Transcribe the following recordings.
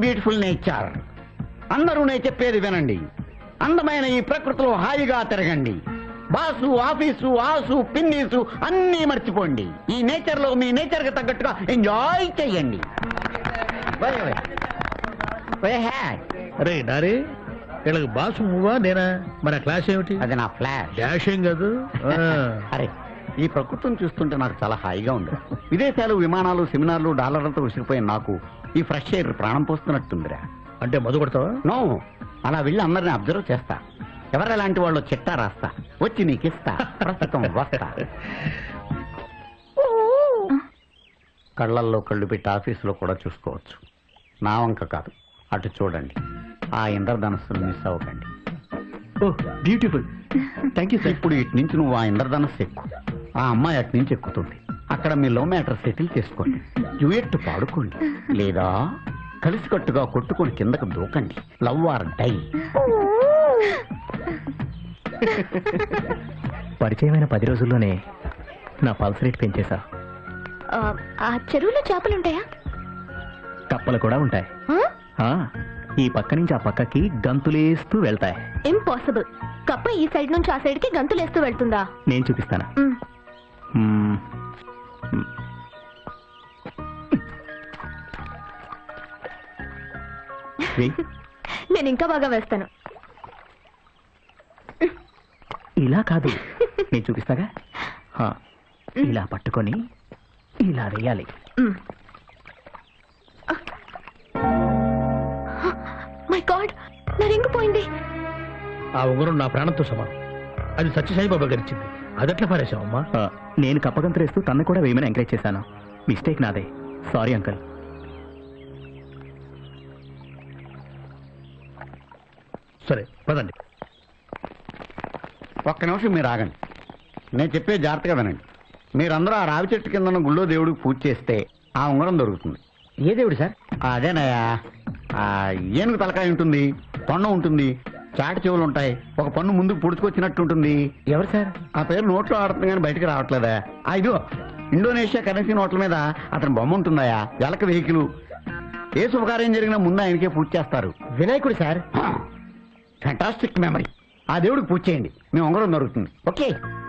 Beautiful nature అందరూ నేను చెప్పేది వినండి అందమైన ఈ ప్రకృతిలో హాయిగా తిరగండి బాసు ఆఫీసు ఆసు పిన్నీసు అన్నీ మర్చిపోండి ఈ నేచర్ లో మీ నేచర్ కి తగ్గట్టుగా ఎంజాయ్ చెయ్యండి Go away. Go ahead. అరే నారే వీళ్ళకి బాసు నువ్వా నేనా మన క్లాస్ ఏమిటి అది నా ఫ్లాష్ డాష్ ఏం కాదు ఆ. అరే ఈ ప్రకృతిని చూస్తుంటే నాకు చాలా హాయిగా ఉంది విదేశాలు విమానాలు సెమినార్లు డాలర్లతో విసిగిపోయిన నాకు ఈ ఫ్రెష్ ఎయిర్ ప్రాణం పోస్తున్నట్టుందిరా అంటే మధు కొడతావా నో అలా వెళ్ళి అందరిని అబ్జర్వ్ చేస్తా ఎవరు ఎలాంటి వాళ్ళు చిట్టా రాస్తా వచ్చి నీకు ఇస్తా ప్రస్తుతం వస్తా కళ్ళల్లో కళ్ళు పెట్టి ఆఫీసులో కూడా చూసుకోవచ్చు నా వంక కాదు అటు చూడండి ఆ ఇంద్రధనస్సును మిస్ అవ్వకండి oh beautiful thank you sir ఇప్పుడు ఇటు నుంచి నువ్వు ఆ ఇంద్రధనస్సు ఎక్కు ఆ అమ్మాయి అటు నుంచి ఎక్కుతుంది అక్కడ మీ లో మ్యాటర్ సెటిల్ చేసుకోండి డ్యూయట్ పాడుకోండి లేదా కలిసికట్టుగా కొట్టుకొని కిందకు దూకండి లవ్ ఆర్ డై పరిచయమైన పది రోజుల్లోనే నా పల్స్ రేట్ పెంచేశా ఆ, ఆ చెరువులో చేపలుంటాయా కప్పలు కూడా ఉంటాయి ఆ, ఈ పక్క నుంచి ఆ పక్కకి గంతులేస్తూ వెళ్తాయి ఇంపాసిబుల్ కప్ప ఈ సైడ్ నుంచి ఆ సైడ్ కి గంతులేస్తూ వెళ్తుందా నేను చూపిస్తాను మ్, మ్మ్. మ్మ్. వెయ్. నేను ఇంకా బాగా వేస్తాను ఇలా కాదు నేను చూపిస్తాగా ఆ, ఇలా పట్టుకొని ఇలా వేయాలి మ్. మై గాడ్ నా రింగ్ పోయింది ఆ ఉంగరం నా ప్రాణంతో సమానం అది సత్యసాయిబాబా గారిచ్చింది అదట్లా పారేశావమ్మా ఆ, నేను కప్పగంతులేస్తూ తన్ను కూడా వేయమని ఎంకరేజ్ చేశాను మిస్టేక్ నాదే సారీ అంకల్ సరే పదండి ఒక్క నిమిషం మీరు ఆగండి నేను చెప్పే జాగ్రత్తగా వినండి మీరందరూ ఆ రావి చెట్టు కింద ఉన్న గుళ్ళో దేవుడికి పూజ చేస్తే ఆ ఉంగరం దొరుకుతుంది ఏ దేవుడు సార్ అదేనయ్యా ఆ ఏనుగు తలకాయ ఉంటుంది తొండం ఉంటుంది చాటి చెవులు ఉంటాయి ఒక పన్ను ముందుకు పుడుచుకొచ్చినట్టు ఉంటుంది ఎవరు సార్ ఆ పేరు నోట్లో ఆడుతుంది కానీ బయటికి రావట్లేదా ఆ ఇదిగో ఇండోనేషియా కరెన్సీ నోట్ల మీద అతని బొమ్మ ఉంటుందయా ఎలక వెహికల్ ఏ శుభకార్యం జరిగినా ముందు ఆయనకే పూజ చేస్తారు వినాయకుడు సార్ ఫెంటాస్టిక్ మెమరీ ఆ దేవుడికి పూజ చేయండి మీ ఉంగరం దొరుకుతుంది ఓకే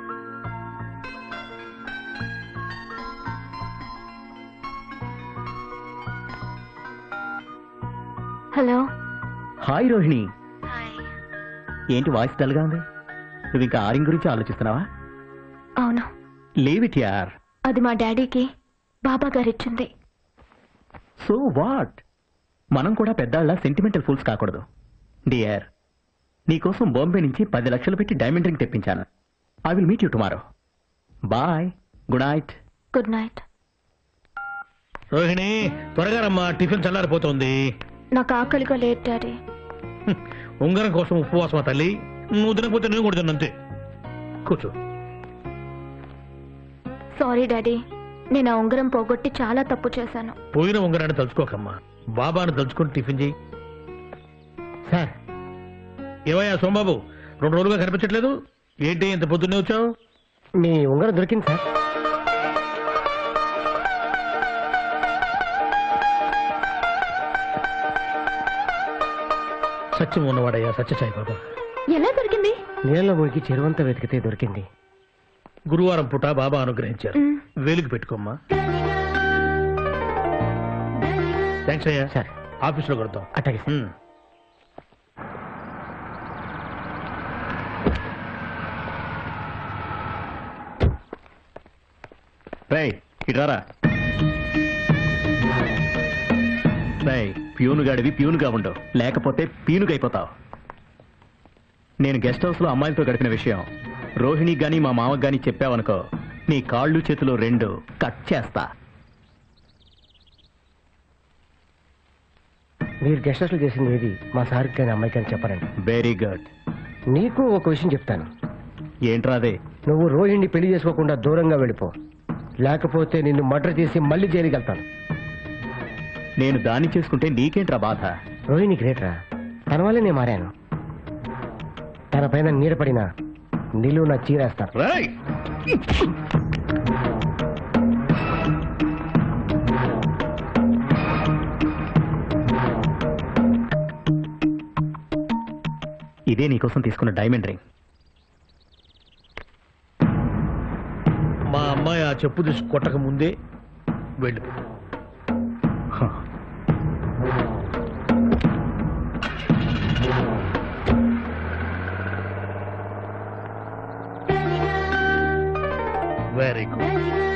హలో హాయ్ రోహిణి ఏంటి వాయిస్ డల్గా ఉంది నువ్వు ఇంకా ఆరింగ్ గురించి ఆలోచిస్తున్నావా అవును లీవ్ ఇట్ యార్ అది మా డాడీకి బాబా గారు ఇచ్చింది సో వాట్ మనం కూడా పెద్దాళ్ళ సెంటిమెంటల్ ఫూల్స్ కాకూడదు డియర్ నీకోసం బాంబే నుంచి పది లక్షలు పెట్టి డైమండ్ రింగ్ తెప్పించాను I will meet you tomorrow bye good night good night Rohini త్వరగా రమ్మా టిఫిన్ చల్లారిపోతుంది నాకు ఆకలిగా లేదు డాడీ హ్మ్. ఉంగరం కోసం ఉపవాసమా తల్లి నువ్వు తినకపోతే నేను కూడా తిన్ను అంతే కూర్చో సారీ డాడీ నేను ఆ ఉంగరం పోగొట్టి చాలా తప్పు చేశాను పోయిన ఉంగరాన్ని తలుచుకోకమ్మా బాబాను తలుచుకొని టిఫిన్ చేయి సార్ ఏవయ్యా సోంబాబు రెండు రోజులుగా కనిపించట్లేదు ఏంటి ఇంత పొద్దున్నే వచ్చావు మీ ఉంగరం దొరికింది సార్ సత్యం ఉన్నవాడయ్యా సత్యసాయి బాబా ఎలా దొరికింది నీళ్ళలో మునిగి చెరువంతా వెతికితే దొరికింది గురువారం పూట బాబా అనుగ్రహించారు మ్. వేలికి పెట్టుకోమ్మా థ్యాంక్స్ అయ్యా సార్ ఆఫీస్లో కొడతాం అట్టగే సార్ మ్. రై ఇటారా రై ప్యూను గాడివి ప్యూనుగా ఉండవు లేకపోతే పీనుగా అయిపోతావు నేను గెస్ట్ హౌస్ లో అమ్మాయిలతో గడిపిన విషయం రోహిణి గాని మా మామకు గాని చెప్పావనుకో నీ కాళ్ళు చేతులు రెండు కట్ చేస్తా మీరు గెస్ట్ హౌస్లో చేసింది ఏది మా సార్కి కానీ అమ్మాయికి కానీ చెప్పరండి వెరీ గుడ్ నీకు ఒక విషయం చెప్తాను ఏంట్రా అదే నువ్వు రోహిణ్ణి పెళ్లి చేసుకోకుండా దూరంగా వెళ్ళిపో లేకపోతే నిన్ను మర్డర్ చేసి మళ్ళీ జైలుకి వెళ్తాను నేను దాన్ని చేసుకుంటే నీకేంట్రా బాధ రోహిణి గ్రేట్రా తన వల్లే నేను మారాను తన పైన నీడపడిన నిలువు నా చీరేస్తాను రై ఇదే నీకోసం తీసుకున్న డైమండ్ రింగ్ మా అమ్మాయి ఆ చెప్పు తీసి కొట్టక ముందే వెళ్ళి హ. వెరీ గుడ్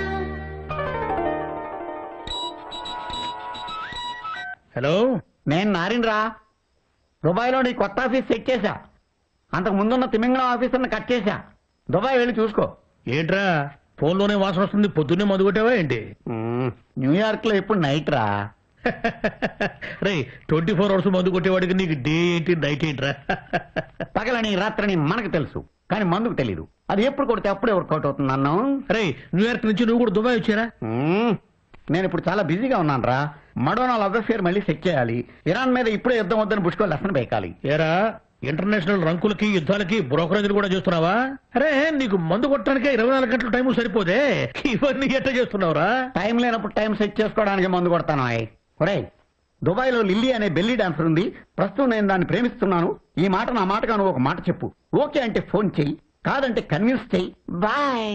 హలో నేను నారిన్రా దుబాయ్లో నీ కొత్త ఆఫీస్ సెట్ చేశా అంతకు ముందున్న తిమింగళం ఆఫీసర్ని కట్ చేశా దుబాయ్ వెళ్ళి చూసుకో ఏంట్రా ఫోన్లోనే వాసన వస్తుంది పొద్దున్నే మందు కొట్టావా ఏంటి న్యూయార్క్ లో ఎప్పుడు నైట్ రా రే ట్వంటీ ఫోర్ అవర్స్ మందు కొట్టేవాడికి నీకు డే ఏంటి నైట్ ఏంట్రా పగలని రాత్రని మనకు తెలుసు కానీ మందుకు తెలీదు అది ఎప్పుడు కొడితే అప్పుడే వర్కౌట్ అవుతుంది అన్నం రే న్యూయార్క్ నుంచి నువ్వు కూడా దుబాయ్ వచ్చారా మ్మ్. నేను ఇప్పుడు చాలా బిజీగా ఉన్నాను రా మడోనా లవ్ అఫేర్ మళ్ళీ సెట్ చేయాలి ఇరాన్ మీద ఇప్పుడే యుద్ధం వద్దని బుష్కో లెసన్ బేకాలి ఏరా ఇంటర్నేషనల్ రంకులకి యుద్ధాలకి బ్రోకరేజ్ కూడా చేస్తున్నావా అరే నీకు మందు కొట్టడానికే ఇరవై నాలుగు గంటల టైం సరిపోదే ఇవన్నీ ఎట్ట చేస్తున్నావురా టైం లేనప్పుడు టైం సెట్ చేసుకోవడానికి మందు కొడతాను ఆయ్ ఒరేయ్ దుబాయ్ లో లిల్లీ అనే బెల్లీ డాన్సర్ ఉంది ప్రస్తుతం నేను దాన్ని ప్రేమిస్తున్నాను ఈ మాట నా మాటగా నువ్వు ఒక మాట చెప్పు ఓకే అంటే ఫోన్ చెయ్యి కాదంటే కన్విన్స్ చెయ్యి బాయ్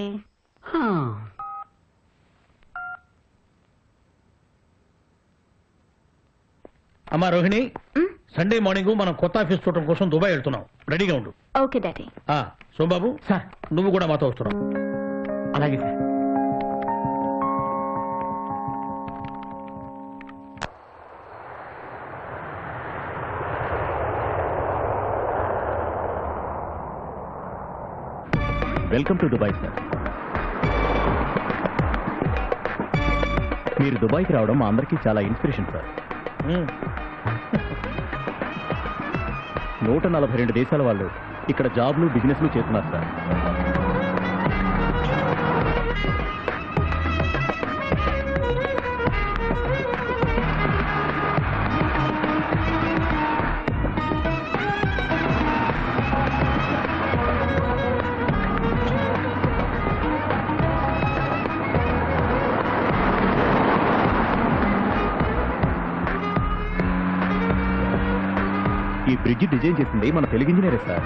అమ్మా రోహిణి సండే మార్నింగ్ మనం కొత్త ఆఫీస్ చూడటం కోసం దుబాయ్ వెళ్తున్నాం రెడీగా ఉండు ఓకే డాడీ ఆ సోంబాబు సార్ నువ్వు కూడా మాతో వస్తున్నావు అలాగే sir welcome to Dubai sir మీరు దుబాయ్కి రావడం మా అందరికీ చాలా ఇన్స్పిరేషన్ సార్ ఉమ్. నూట నలభై రెండు దేశాల వాళ్ళు ఇక్కడ జాబ్లు బిజినెస్లు చేస్తున్నారు సార్ ఈ బ్రిడ్జ్ డిజైన్ చేసింది మన తెలుగు ఇంజనీరే సార్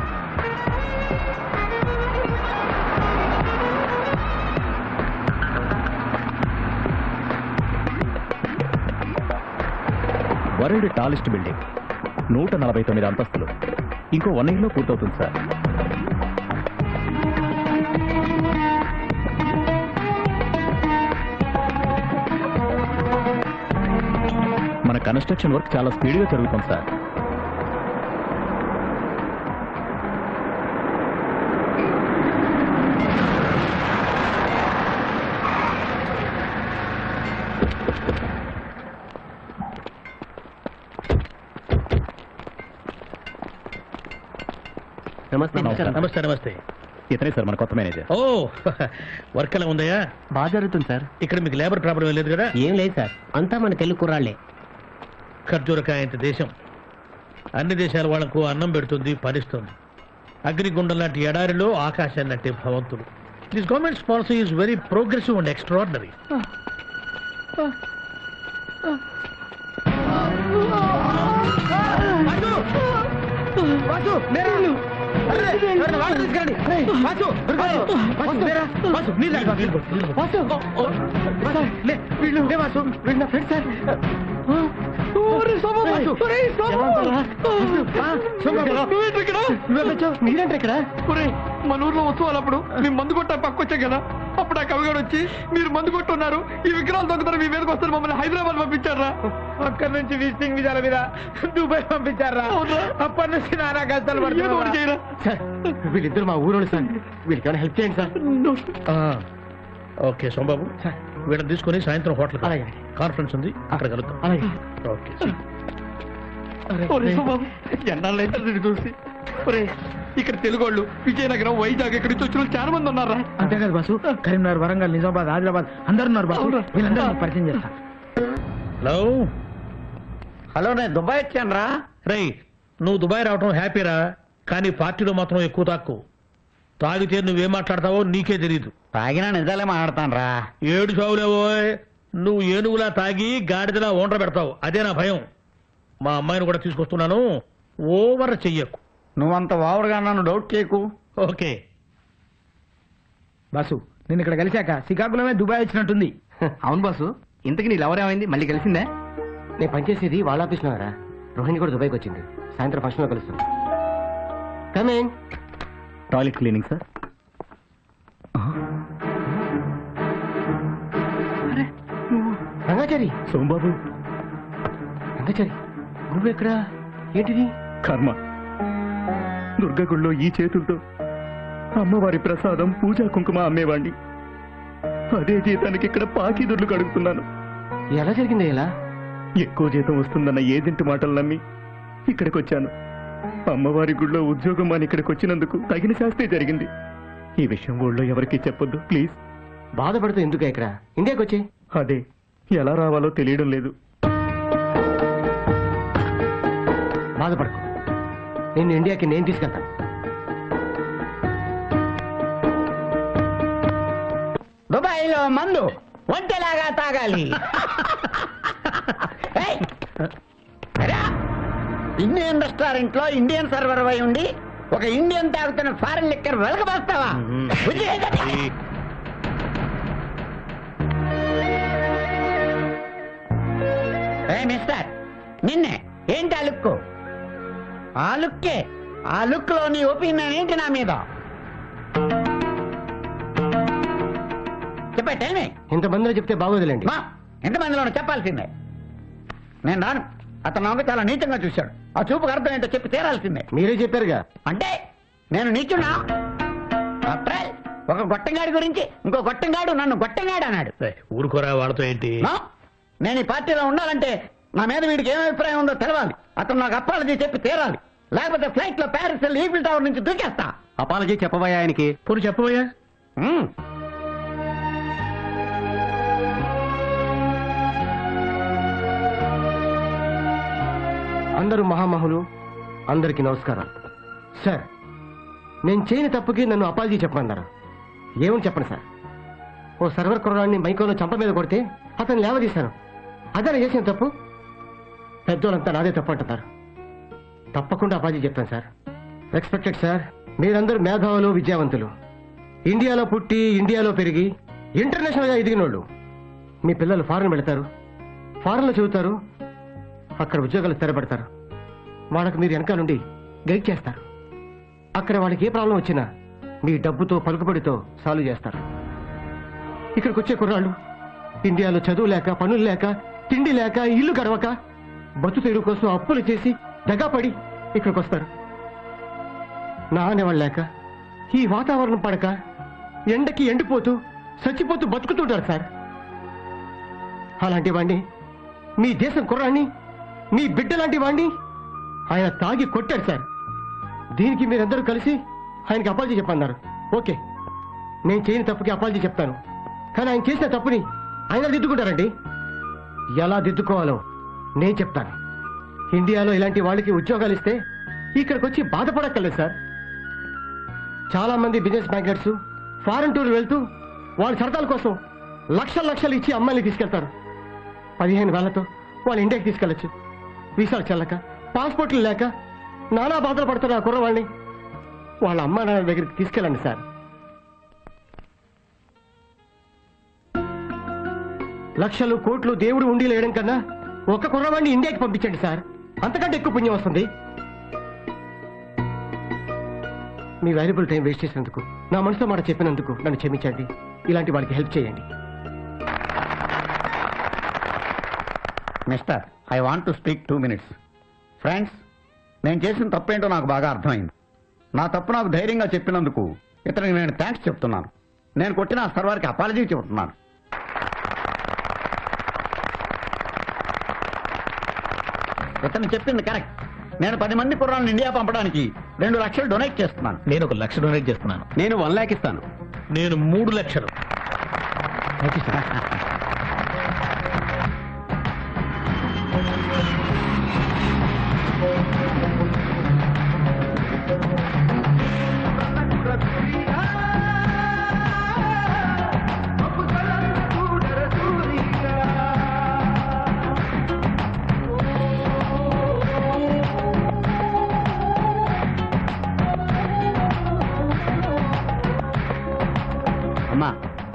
వరల్డ్ టాలెస్ట్ బిల్డింగ్ నూట నలభై తొమ్మిది అంతస్తులు ఇంకో వన్ ఇయర్లో పూర్తవుతుంది సార్ మన కన్స్ట్రక్షన్ వర్క్ చాలా స్పీడ్గా జరుగుతుంది సార్ నమస్తే నమస్కారం. నమస్తే నమస్తే ఇతనే సార్ మన కొత్త మేనేజర్ ఓ వర్క్ ఎలా ఉందయ్యా బాగా జరుగుతుంది సార్ ఇక్కడ మీకు లేబర్ ప్రాబ్లం లేదు కదా ఏం లేదు సార్ అంతా మన తెలుగు కుర్రాళ్ళే ఖర్జూరకాయ ఇంత దేశం అన్ని దేశాల వాళ్లకు అన్నం పెడుతుంది పనిస్తుంది అగ్నిగుండం లాంటి ఎడారిలో ఆకాశాన్ని అంటే భగవంతుడు this government policy is very progressive and extraordinary మీరేంటి ఇక్కడ మన ఊర్లో ఉత్సవాలప్పుడు మేము మందు కొట్టా పక్కొచ్చాం కదా అప్పుడు ఆ కవిగాడు వచ్చి మీరు మందు కొట్టున్నారు ఈ విగ్రహాలు దొంగతారు మీ మీదకి వస్తారు మమ్మల్ని హైదరాబాద్ పంపించారా అక్కడి నుంచి విజిటింగ్ విజాల మీద దుబాయ్ పంపించారా అప్పటి నుంచి నానా కష్టాలు ఏదో ఒకటి చేయరా సార్ వీళ్ళిద్దరు మా ఊరోళ్ళు సార్ వీళ్ళకి ఏమైనా హెల్ప్ చేయండి సార్ ఓకే సోంబాబు వీళ్ళని తీసుకొని సాయంత్రం హోటల్ అలాగే. కాన్ఫరెన్స్ ఉంది అక్కడ కలుద్దాం అలాగే ఓకే ఒరే సోమబాబు, ఎన్నాళ్ళైతే నిన్ను చూసి ఒరే ఇక్కడ తెలుగోళ్ళు విజయనగరం వైజాగ్ ఇక్కడి నుంచి వచ్చిన వాళ్ళు చాలా మంది ఉన్నారా అంతే కదా బాసు కరీంనగర్ వరంగల్ నిజామాబాద్ ఆదిలాబాద్ అందరు ఉన్నారు బాసు అవునా? వీళ్ళందరూ నీకు పరిచయం చేస్తా హలో హలో నేను దుబాయ్ వచ్చాను రా రేయ్ నువ్వు దుబాయ్ రావటం హ్యాపీరా కానీ పార్టీలో మాత్రం ఎక్కువ తక్కువ తాగితే నువ్వేం మాట్లాడతావో నీకే తెలియదు తాగినా నిజాలే మాట్లాడతాను రా ఏడు చావులేవో నువ్వు ఏనుగులా తాగి గాడిదలా ఓండ్ర పెడతావు అదే నా భయం మా అమ్మాయిని కూడా తీసుకొస్తున్నాను ఓవర్ చెయ్యకు నువ్వంత వావుడుగా నన్ను డౌట్ చేయకు ఓకే బాసు నేను ఇక్కడ కలిశాక శ్రీకాకుళమే దుబాయ్ వచ్చినట్టుంది అవును బాసు ఇంతకి నీ లవర్ ఏమైంది మళ్ళీ కలిసిందా నేను పనిచేసేది వాళ్ళ ఆఫీస్లో రా రోహిణి కూడా దుబాయ్కి వచ్చింది సాయంత్రం ఫంక్షన్లో కలుస్తుంది come on toilet cleaning sir Rangachari Sombabu Rangachari నువ్వెక్కడా ఏంటిది కర్మ దుర్గగుళ్ళో ఈ చేతులతో అమ్మవారి ప్రసాదం పూజా కుంకుమ అమ్మేవాణ్ణి అదే జీతానికి ఇక్కడ పాకిదుర్లు కడుగుతున్నాను ఎలా జరిగింది ఇలా ఎక్కువ జీతం వస్తుందన్న ఏజెంట్ మాటలు నమ్మి ఇక్కడికి వచ్చాను అమ్మవారి గుళ్ళో ఉద్యోగం అని ఇక్కడికి వచ్చినందుకు తగిన శాస్త్రి జరిగింది ఈ విషయం ఊళ్ళో ఎవరికీ చెప్పొద్దు ప్లీజ్ బాధపడుతూ ఎందుకు ఇక్కడ ఇండియాకి వచ్చి అదే ఎలా రావాలో తెలియడం లేదు బాధపడకు నిన్ను ఇండియాకి నేను తీసుకెళ్తాను దుబాయ్లో మందు ఒంటెలాగా తాగాలి ఏయ్! అరా! ఇండియన్ రెస్టారెంట్ లో ఇండియన్ సర్వర్ అయి ఉండి ఒక ఇండియన్ తాగుతున్న ఫారెన్ లిక్కర్ వెలకబోస్తావా బుద్ధి ఏంటది? ఏ మిస్టర్ నిన్నే ఏంటి ఆ లుక్ ఆ లుక్కే ఆ లుక్ లో నీ ఒపీనియన్ ఏంటి నా మీద చెప్పే టైమే ఇంతమందిలో చెప్తే బాగోదులేండి మా ఎంతమందిలో చెప్పాల్సిందే నేను రాను అతను నాకు చాలా నీచంగా చూశాడు ఆ చూపుకు అర్థం ఏంటో చెప్పి తీరాల్సిందే మీరే చెప్పారుగా అంటే నేను నీచున్నా అప్రాల్ ఒక గొట్టంగాడి గురించి ఇంకో గొట్టంగాడు నన్ను గొట్టంగాడు అన్నాడు ఏయ్, ఊరుకోరా వాళ్ళతో ఏంటి నో, నేను ఈ పార్టీలో ఉండాలంటే నా మీద వీడికి ఏం అభిప్రాయం ఉందో తెలవాలి అతను నాకు అప్పాలజీ చెప్పి తీరాలి లేకపోతే ఫ్లైట్ లో ప్యారిస్ వెళ్ళి ఈఫిల్ టవర్ నుంచి దూకేస్తా అపాలజీ చెప్పబోయా ఆయనకి పోనీ చెప్పబోయా మ్మ్. అందరూ మహామహులు అందరికీ నమస్కారం సార్ నేను చేయని తప్పుకి నన్ను అపాలజీ చెప్పమన్నారు ఏమని చెప్పండి సార్ ఓ సర్వర్ కుర్రాన్ని మైకోలో చంప మీద కొడితే అతను లేవదీశాను అదే చేసిన తప్పు పెద్దోళ్ళంతా నాదే తప్పు అంటున్నారు తప్పకుండా అపాలజీ చెప్తాను సార్ రెస్పెక్టెడ్ సార్ మీరందరూ మేధావులు విద్యావంతులు ఇండియాలో పుట్టి ఇండియాలో పెరిగి ఇంటర్నేషనల్గా ఎదిగినోళ్ళు మీ పిల్లలు ఫారెన్ వెళతారు ఫారెన్లో చదువుతారు అక్కడ ఉద్యోగాలు స్థిరపడతారు వాళ్ళకి మీరు వెనక నుండి గైడ్ చేస్తారు అక్కడ వాళ్ళకి ఏ ప్రాబ్లం వచ్చినా మీ డబ్బుతో పలుకుబడితో సాల్వ్ చేస్తారు ఇక్కడికి వచ్చే కుర్రాళ్ళు ఇండియాలో చదువు లేక పనులు లేక తిండి లేక ఇల్లు గడవక బతు తెరువు కోసం అప్పులు చేసి దగాపడి ఇక్కడికి వస్తారు నా అనేవాళ్ళు లేక ఈ వాతావరణం పడక ఎండకి ఎండిపోతూ చచ్చిపోతూ బతుకుతుంటారు సార్ అలాంటి వాణ్ణి మీ దేశం కుర్రాన్ని మీ బిడ్డ లాంటి వాణ్ణి ఆయన తాగి కొట్టాడు సార్ దీనికి మీరందరూ కలిసి ఆయనకి అపాలజీ చెప్పన్నారు ఓకే నేను చేయని తప్పుకి అపాలజీ చెప్తాను కానీ ఆయన చేసిన తప్పుని ఆయన దిద్దుకుంటారండి ఎలా దిద్దుకోవాలో నేను చెప్తాను ఇండియాలో ఇలాంటి వాళ్ళకి ఉద్యోగాలు ఇస్తే ఇక్కడికి వచ్చి బాధపడక్కర్లేదు సార్ చాలా మంది బిజినెస్ బ్యాంకర్స్ ఫారెన్ టూర్ వెళ్తూ వాళ్ళ సరదాల కోసం లక్షల లక్షలు ఇచ్చి అమ్మాయిని తీసుకెళ్తారు పదిహేను వేలతో వాళ్ళు ఇండియాకి తీసుకెళ్ళచ్చు వీసాలు చెల్లక పాస్పోర్ట్లు లేక నానా బాధలు పడుతున్న ఆ కుర్రవాళ్ళని వాళ్ళ అమ్మా నాన్న దగ్గరికి తీసుకెళ్ళండి సార్ లక్షలు కోట్లు దేవుడు ఉండి లేయడం కన్నా ఒక కుర్రవాడిని ఇండియాకి పంపించండి సార్ అంతకంటే ఎక్కువ పుణ్యం వస్తుంది మీ వాల్యుబుల్ టైం వేస్ట్ చేసినందుకు నా మనసులో మాట చెప్పినందుకు నన్ను క్షమించండి ఇలాంటి వాళ్ళకి హెల్ప్ చేయండి mister I want to speak two minutes friends నేను చేసిన తప్పేంటో నాకు బాగా అర్థమైంది నా తప్పు నాకు ధైర్యంగా చెప్పినందుకు ఇతనికి నేను థ్యాంక్స్ చెప్తున్నాను నేను కొట్టిన ఆ సర్వార్కి అపాలజీ చెబుతున్నాను ఇతను చెప్పింది కరెక్ట్ నేను పది మంది కుర్రాలను ఇండియా పంపడానికి రెండు లక్షలు డొనేట్ చేస్తున్నాను నేను ఒక లక్ష డొనేట్ చేస్తున్నాను నేను వన్ ల్యాక్ ఇస్తాను నేను మూడు లక్షలు థ్యాంక్ యూ సార్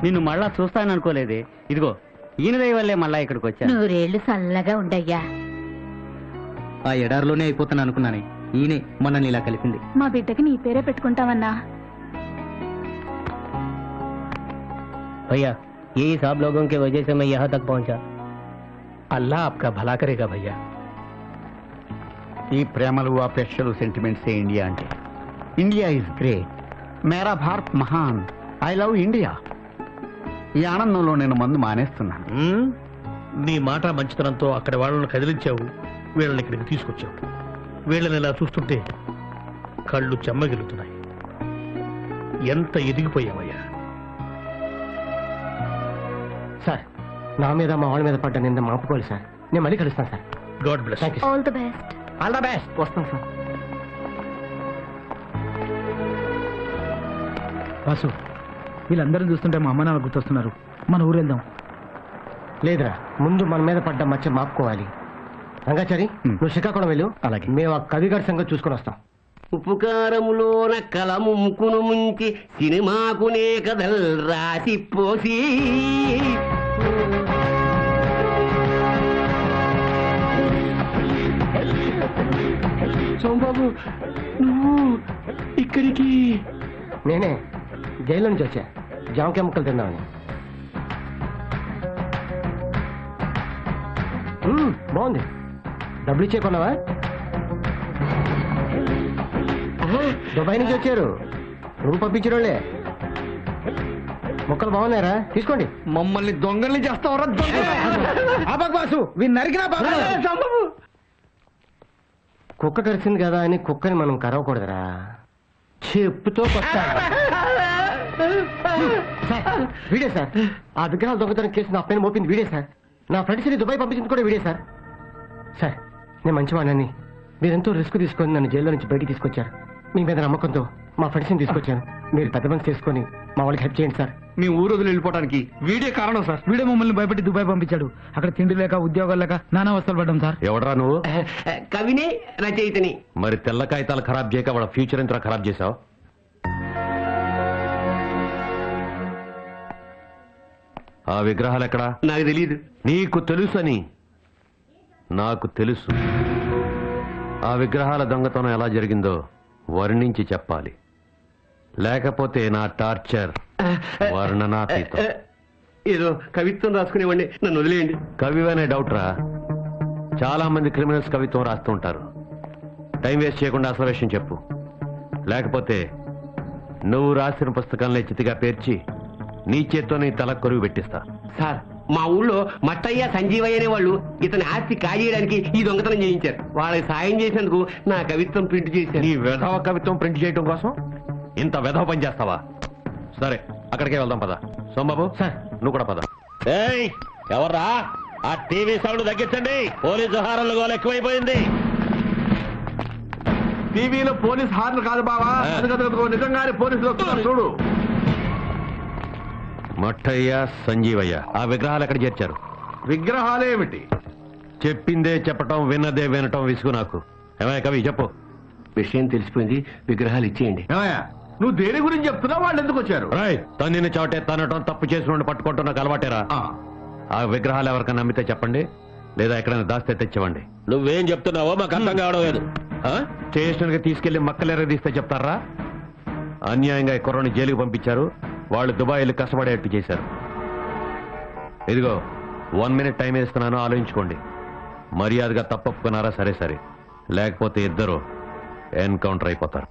నిన్ను మళ్ళా చూస్తాననుకోలేదే ఇదిగో ఈయన దయ వల్లే మళ్ళా ఇక్కడికి వచ్చాను నూరేళ్లు చల్లగా ఉండయ్యా ఆ ఎడారిలోనే అయిపోతాను అనుకున్నాను ఈయనే మొన్న ఇలా కలిపింది మా బిడ్డకి నీ పేరే పెట్టుకుంటామన్నా भैया यही सब लोगों की वजह से मैं यहाँ तक पहुँचा అల్లా ఆప్కా భలా కరేగా భయ్యా ఈ ప్రేమలు అపేక్షలు సెంటిమెంట్స్ ఇండియా అంటే ఇండియా ఇస్ గ్రేట్ మేరా భారత్ మహాన్ ఐ లవ్ ఇండియా ఈ ఆనందంలో నేను మందు మానేస్తున్నాను ఉమ్, నీ మాట మంచితనంతో అక్కడ వాళ్ళని కదిలించావు వీళ్ళని ఇక్కడికి తీసుకొచ్చావు వీళ్ళని ఇలా చూస్తుంటే కళ్ళు చెమ్మగిలుతున్నాయి ఎంత ఎదిగిపోయావయ్యా సార్ నా మీద మా వాళ్ళ మీద పడ్డ నింద మాపుకోవాలి సార్ నేను మళ్ళీ కలుస్తాను sir God bless thank you all the best all the best వస్తాను సార్ వాసు వీళ్ళందరూ చూస్తుంటే మా అమ్మ నాన్న గుర్తొస్తున్నారు మన ఊరు వెళ్దాం లేదురా ముందు మన మీద పడ్డ మచ్చ మాపుకోవాలి రంగాచారి నువ్వు శ్రీకాకుళం వెళ్ళు అలాగే. మేము ఆ కవిగారి సంగతి చూసుకొని వస్తాం ఉపకారములోన కలము ముక్కును ముంచి సినిమాకునే కథల్ రాసి పోసి సోమబాబు నువ్వు ఇక్కడికి నేనే జైలు నుంచి వచ్చా జామకాయ ముక్కలు తిన్నామని మ్మ్, బాగుంది డబ్బులు ఇచ్చే కొన్నావా దుబాయ్ నుంచి వచ్చారు రూమ్ పంపించిన వాళ్ళే మొక్కలు బాగున్నారా తీసుకోండి మమ్మల్ని దొంగల్ని చేస్తావరా బాసు వీళ్ళు నరికినా కుక్క కరిచింది కదా అని కుక్కని మనం కరవకూడదురా చెప్పుతో కొట్టాలి. సార్, వీడే సార్ ఆ విగ్రహాలు దొంగతనం కేసు నా పైన మోపింది వీడే సార్ నా ఫ్రెండ్స్ ని దుబాయ్ పంపించింది కూడా వీడే సార్ సార్ నేను మంచివాడిని మీరెంతో రిస్క్ తీసుకొని నన్ను జైల్లో నుంచి బయటికి తీసుకొచ్చారు మీ మీద నమ్మకంతో మా ఫ్రెండ్స్ ని తీసుకొచ్చాను మీరు పెద్ద మనసు చేసుకొని మా వాళ్ళకి హెల్ప్ చేయండి సార్ మీ ఊరు వదిలి వెళ్ళిపోవడానికి వీడే కారణం సార్ వీడే మమ్మల్ని భయపెట్టి దుబాయ్ పంపించాడు అక్కడ తిండి లేక ఉద్యోగాలు లేక నానా వస్తువులు పడ్డాం సార్ ఎవడరా నువ్వు కవిని రచయితని మరి తెల్ల కాగితాలు ఖరాబ్ చేయక వాళ్ళ ఫ్యూచర్ ఎంత ఖరాబ్ చేసావు ఆ విగ్రహాలు ఎక్కడా నాకు తెలియదు నీకు తెలుసని నాకు తెలుసు ఆ విగ్రహాల దొంగతనం ఎలా జరిగిందో వర్ణించి చెప్పాలి లేకపోతే నా టార్చర్ వర్ణనాతీతం ఏదో కవిత్వం రాసుకునేవాడిని నన్ను వదిలేయండి కవివనే డౌట్ రా చాలా మంది క్రిమినల్స్ కవిత్వం రాస్తూ ఉంటారు టైం వేస్ట్ చేయకుండా అసలు విషయం చెప్పు లేకపోతే నువ్వు రాసిన పుస్తకాలనే చితిగా పేర్చి నీ చేత్తో నీ తల కొరువు పెట్టిస్తా సార్ మా ఊళ్ళో మట్టయ్య సంజీవయ్య అనే వాళ్ళు ఇతని ఆస్తి కాజేయడానికి ఈ దొంగతనం చేయించారు వాళ్ళకి సాయం చేసినందుకు నా కవిత్వం ప్రింట్ చేశారు నీ వెధవ కవిత్వం ప్రింట్ చేయడం కోసం ఇంత వెధవ పని చేస్తావా సరే అక్కడికే వెళ్దాం పద సోమబాబు సార్. నువ్వు కూడా పద ఏయ్ ఎవర్రా ఆ టీవీ సౌండ్ తగ్గించండి పోలీసు హారాలు గోలు ఎక్కువైపోయింది టీవీలో పోలీస్ హార్న్ కాదు బావా ఆ. అదిగదిగదిగో నిజంగానే పోలీసులు వస్తున్నారు చూడు మట్టయ్య సంజీవయ్య ఆ విగ్రహాలు ఎక్కడ చేర్చారు విగ్రహాలేమిటి చెప్పిందే చెప్పటం విన్నదే వినటం విసుగు నాకు ఏమయ్య కవి చెప్పు విషయం తెలిసిపోయింది విగ్రహాలు ఇచ్చేయండి ఏమయ్యా నువ్వు దేని గురించి చెప్తున్నావు వాళ్ళు ఎందుకు వచ్చారు రాయ్ తన్నిని చోటే తనటం తప్పు చేసిన పట్టుకుంటూ నాకు అలవాటేరా ఆ, ఆ విగ్రహాలు ఎవరికైనా నమ్మితే చెప్పండి లేదా ఎక్కడైనా దాస్తే తెచ్చివ్వండి నువ్వేం చెప్తున్నావో మాకు అర్థం కావడం లేదు స్టేషన్ కి తీసుకెళ్లి మక్కలు తీస్తే చెప్తారా అన్యాయంగా ఈ కుర్రని జైలుకి పంపించారు వాళ్ళు దుబాయ్ వెళ్ళి కష్టపడేట్టు చేశారు ఇదిగో వన్ మినిట్ టైం ఇస్తున్నాను ఆలోచించుకోండి మర్యాదగా తప్పొప్పుకున్నారా సరే సరే లేకపోతే ఇద్దరు ఎన్కౌంటర్ అయిపోతారు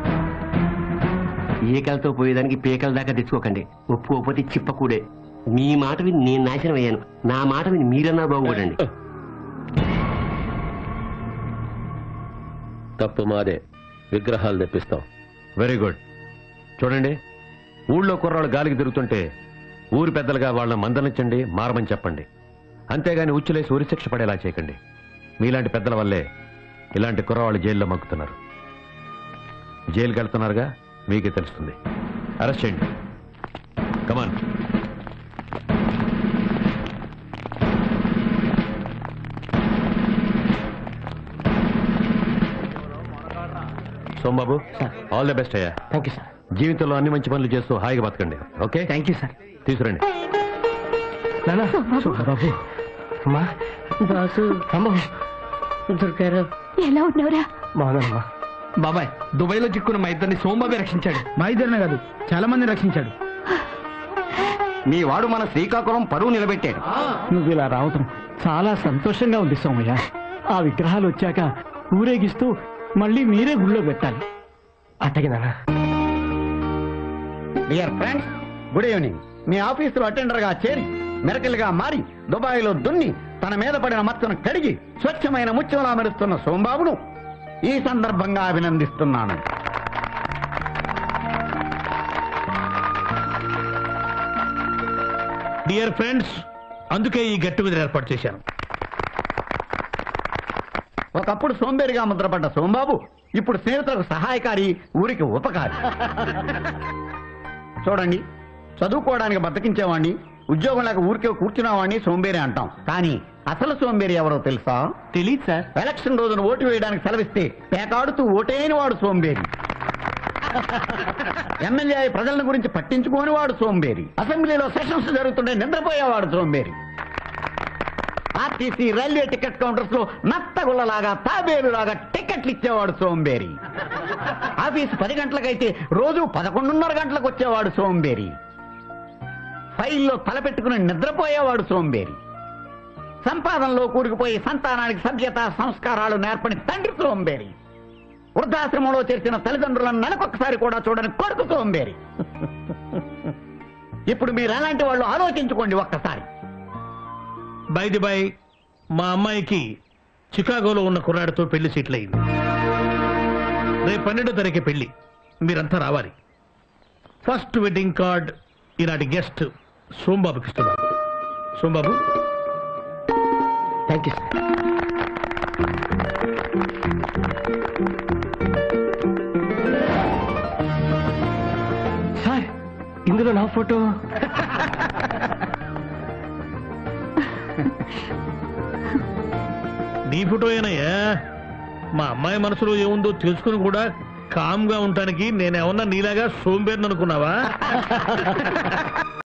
ఏకలతో పోయేదానికి పేకల దాకా తెచ్చుకోకండి ఒప్పుకోకపోతే చిప్పకూడే మీ మాట విని నేను నాశనం అయ్యాను నా మాట విని మీరన్నా బాగుపడండి తప్పు మాదే విగ్రహాలు తెప్పిస్తాం వెరీ గుడ్ చూడండి ఊళ్ళో కుర్రాళ్ళు గాలికి తిరుగుతుంటే ఊరి పెద్దలుగా వాళ్ళని మందలించండి మారమని చెప్పండి అంతేగాని ఉచ్చులేసి ఉరిశిక్ష పడేలా చేయకండి మీలాంటి పెద్దల వల్లే ఇలాంటి కుర్రవాళ్ళు జైల్లో మగ్గుతున్నారు జైలుకి వెళ్తున్నారుగా మీకే తెలుస్తుంది అరెస్ట్ చేయండి come on Sombabu sir. All the best అయ్యా థ్యాంక్ యూ సార్ జీవితంలో అన్ని మంచి పనులు చేస్తూ హాయిగా బతకండి ఓకే థ్యాంక్ యూ సార్ తీసుకురండి నానా బాబు అమ్మా బాసు అమ్మో దుర్గారావు ఎలా ఉన్నావురా బాగున్నానమ్మా బాబాయ్ దుబాయ్ లో చిక్కున్న మా ఇద్దరిని సోమబాబే రక్షించాడు మా ఇద్దరినే కాదు చాలా మంది రక్షించాడు మీ వాడు మన శ్రీకాకుళం పరువు నిలబెట్టాడు నువ్వు ఇలా రావటం చాలా సంతోషంగా ఉంది సోమయ్య ఆ విగ్రహాలు వచ్చాక ఊరేగిస్తూ మళ్ళీ మీరే గుళ్ళో పెట్టాలి అట్టగే నాన్న డియర్ ఫ్రెండ్స్ గుడ్ ఈవినింగ్ మీ ఆఫీసులో అటెండర్ గా చేరి మెరకలుగా మారి దుబాయ్ లో దున్ని తన మీద పడిన మచ్చను కడిగి స్వచ్ఛమైన ముత్యంలా మెరుస్తున్న సోంబాబును ఈ సందర్భంగా అభినందిస్తున్నాను డియర్ ఫ్రెండ్స్ అందుకే ఈ గట్టు మీద ఏర్పాటు చేశాను ఒకప్పుడు సోంబేరిగా ముద్రపడ్డ సోంబాబు ఇప్పుడు స్నేహితులకు సహాయకారి ఊరికి ఉపకారి చూడండి చదువుకోవడానికి బతికించేవాడిని ఉద్యోగం లేక ఊరికే కూర్చునేవాడిని సోంబేరి అంటాం కానీ అసలు సోంబేరి ఎవరో తెలుసా తెలియదు సార్ ఎలక్షన్ రోజున ఓటు వేయడానికి సెలవిస్తే పేకాడుతూ ఓటైన వాడు సోంబేరి ఎమ్మెల్యే అయి ప్రజల గురించి పట్టించుకోని వాడు సోంబేరి అసెంబ్లీలో సెషన్స్ జరుగుతుంటే నిద్రపోయేవాడు సోంబేరి ఆర్టీసీ రైల్వే టికెట్ కౌంటర్స్ లో నత్తగుల్లలాగా తాబేలులాగా టికెట్లు ఇచ్చేవాడు సోంబేరి ఆఫీస్ పది గంటలకైతే రోజు పదకొండున్నర గంటలకు వచ్చేవాడు సోంబేరి ఫైల్లో తలపెట్టుకుని నిద్రపోయేవాడు సోంబేరి సంపాదనలో కూరుకుపోయి సంతానానికి సభ్యత సంస్కారాలు నేర్పని తండ్రి సోంబేరి వృద్ధాశ్రమంలో చేర్చిన తల్లిదండ్రులను నెలకొకసారి కూడా చూడని కొడుకు సోంబేరి ఇప్పుడు మీరు ఎలాంటి వాళ్ళు ఆలోచించుకోండి ఒక్కసారి బైది బై మా అమ్మాయికి చికాగోలో ఉన్న కుర్రాడితో పెళ్లి సీట్లు అయింది రేపు పన్నెండో తారీఖు పెళ్లి మీరంతా రావాలి ఫస్ట్ వెడ్డింగ్ కార్డ్ ఈనాటి గెస్ట్ సోంబాబుకి ఇస్తున్నాను Sombabu thank you sir sir ఇందులో నా ఫోటో నీ ఫోటో ఏనయ్యా మా అమ్మాయి మనసులో ఏముందో తెలుసుకుని కూడా కామ్గా ఉండటానికి నేనేమన్నా నీలాగా సోంబేరిని అనుకున్నావా